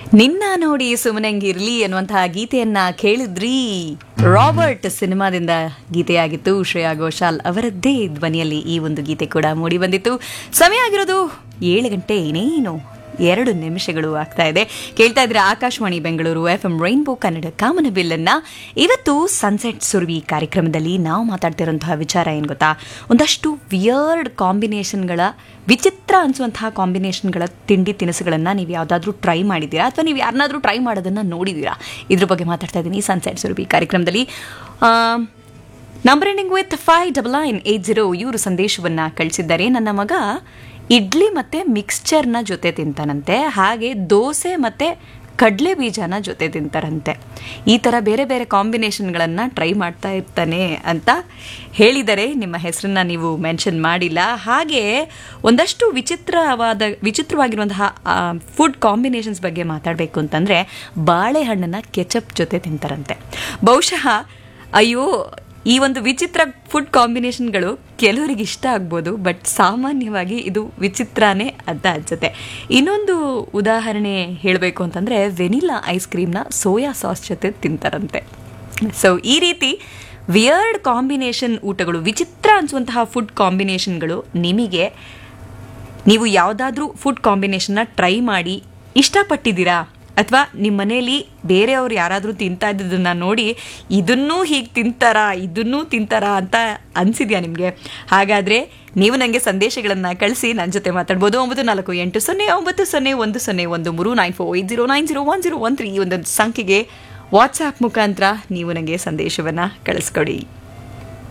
ನಿನ್ನ ನೋಡಿ ಸುಮನಂಗಿರ್ಲಿ ಅನ್ನುವಂತಹ ಗೀತೆಯನ್ನ ಕೇಳಿದ್ರಿ ರಾಬರ್ಟ್ ಸಿನಿಮಾದಿಂದ ಗೀತೆಯಾಗಿತ್ತು ಶ್ರೇಯಾ ಘೋಷಾಲ್ ಅವರದ್ದೇ ಧ್ವನಿಯಲ್ಲಿ ಈ ಒಂದು ಗೀತೆ ಕೂಡ ಮೂಡಿ ಬಂದಿತ್ತು ಸಮಯ ಆಗಿರೋದು ಏಳು ಗಂಟೆ ಇನ್ನೇನು ಎರಡು ನಿಮಿಷಗಳು ಆಗ್ತಾ ಇದೆ ಕೇಳ್ತಾ ಇದ್ರೆ Akashvani Bengaluru F M rainbow Kannada ಕಾಮನ ಬಿಲ್ಲನ್ನ ಇವತ್ತು ಸನ್ಸೆಟ್ ಸುರ್ವಿ ಕಾರ್ಯಕ್ರಮದಲ್ಲಿ ನಾವು ಮಾತಾಡ್ತಿರೋಂತಹ ವಿಚಾರ ಏನು ಗೊತ್ತಾ ಒಂದಷ್ಟು ವಿಯರ್ಡ್ ಕಾಂಬಿನೇಷನ್ಗಳ ವಿಚಿತ್ರ ಅನಿಸುವಂತಹ ಕಾಂಬಿನೇಷನ್ಗಳ ತಿಂಡಿ ತಿನಿಸುಗಳನ್ನು ನೀವು ಯಾವುದಾದ್ರೂ ಟ್ರೈ ಮಾಡಿದ್ದೀರಾ ಅಥವಾ ನೀವು ಯಾರನ್ನಾದ್ರೂ ಟ್ರೈ ಮಾಡೋದನ್ನು ನೋಡಿದ್ದೀರಾ ಇದ್ರ ಬಗ್ಗೆ ಮಾತಾಡ್ತಾ ಇದ್ದೀನಿ ಸನ್ಸೆಟ್ ಸುರಭಿ ಕಾರ್ಯಕ್ರಮದಲ್ಲಿ number ending with five double nine eight zero ಇವರು ಸಂದೇಶವನ್ನು ಕಳಿಸಿದ್ದಾರೆ ನನ್ನ ಮಗ ಇಡ್ಲಿ ಮತ್ತು ಮಿಕ್ಸ್ಚರ್ನ ಜೊತೆ ತಿಂತಾನಂತೆ ಹಾಗೆ ದೋಸೆ ಮತ್ತು ಕಡಲೆ ಬೀಜನ ಜೊತೆ ತಿಂತಾರಂತೆ ಈ ಥರ ಬೇರೆ ಬೇರೆ ಕಾಂಬಿನೇಷನ್ಗಳನ್ನು ಟ್ರೈ ಮಾಡ್ತಾ ಇರ್ತಾನೆ ಅಂತ ಹೇಳಿದರೆ ನಿಮ್ಮ ಹೆಸರನ್ನ ನೀವು ಮೆನ್ಷನ್ ಮಾಡಿಲ್ಲ ಹಾಗೆ ಒಂದಷ್ಟು ವಿಚಿತ್ರವಾದ ವಿಚಿತ್ರವಾಗಿರುವಂತಹ ಫುಡ್ ಕಾಂಬಿನೇಷನ್ಸ್ ಬಗ್ಗೆ ಮಾತಾಡಬೇಕು ಅಂತಂದರೆ ಬಾಳೆಹಣ್ಣನ್ನು ಕೆಚಪ್ ಜೊತೆ ತಿಂತಾರಂತೆ ಬಹುಶಃ ಅಯ್ಯೋ ಈ ಒಂದು ವಿಚಿತ್ರ ಫುಡ್ ಕಾಂಬಿನೇಷನ್ಗಳು ಕೆಲವರಿಗೆ ಇಷ್ಟ ಆಗ್ಬೋದು ಬಟ್ ಸಾಮಾನ್ಯವಾಗಿ ಇದು ವಿಚಿತ್ರನೇ ಅಂತ ಅನ್ಸುತ್ತೆ ಇನ್ನೊಂದು ಉದಾಹರಣೆ ಹೇಳಬೇಕು ಅಂತಂದರೆ ವೆನಿಲಾ ಐಸ್ ಕ್ರೀಮ್ನ ಸೋಯಾ ಸಾಸ್ ಜೊತೆ ತಿಂತಾರಂತೆ ಸೊ ಈ ರೀತಿ ವಿಯರ್ಡ್ ಕಾಂಬಿನೇಷನ್ ಊಟಗಳು ವಿಚಿತ್ರ ಅನಿಸುವಂತಹ ಫುಡ್ ಕಾಂಬಿನೇಷನ್ಗಳು ನಿಮಗೆ ನೀವು ಯಾವುದಾದ್ರೂ ಫುಡ್ ಕಾಂಬಿನೇಷನ್ನ ಟ್ರೈ ಮಾಡಿ ಇಷ್ಟಪಟ್ಟಿದ್ದೀರಾ ಅಥವಾ ನಿಮ್ಮ ಮನೇಲಿ ಬೇರೆಯವ್ರು ಯಾರಾದರೂ ತಿಂತಾ ಇದ್ದದನ್ನ ನೋಡಿ ಇದನ್ನೂ ಹೀಗೆ ತಿಂತಾರಾ ಇದನ್ನೂ ತಿಂತಾರಾ ಅಂತ ಅನಿಸಿದ್ಯಾ ನಿಮಗೆ ಹಾಗಾದರೆ ನೀವು ನನಗೆ ಸಂದೇಶಗಳನ್ನು ಕಳಿಸಿ ನನ್ನ ಜೊತೆ ಮಾತಾಡ್ಬೋದು ಒಂಬತ್ತು ನಾಲ್ಕು ಎಂಟು ಸೊನ್ನೆ ಒಂಬತ್ತು ಸೊನ್ನೆ ಒಂದು ಸೊನ್ನೆ ಒಂದು ಮೂರು nine four eight zero nine zero one zero one three ಈ ಒಂದು ಸಂಖ್ಯೆಗೆ ವಾಟ್ಸಾಪ್ ಮುಖಾಂತರ ನೀವು ನನಗೆ ಸಂದೇಶವನ್ನು ಕಳಿಸ್ಕೊಡಿ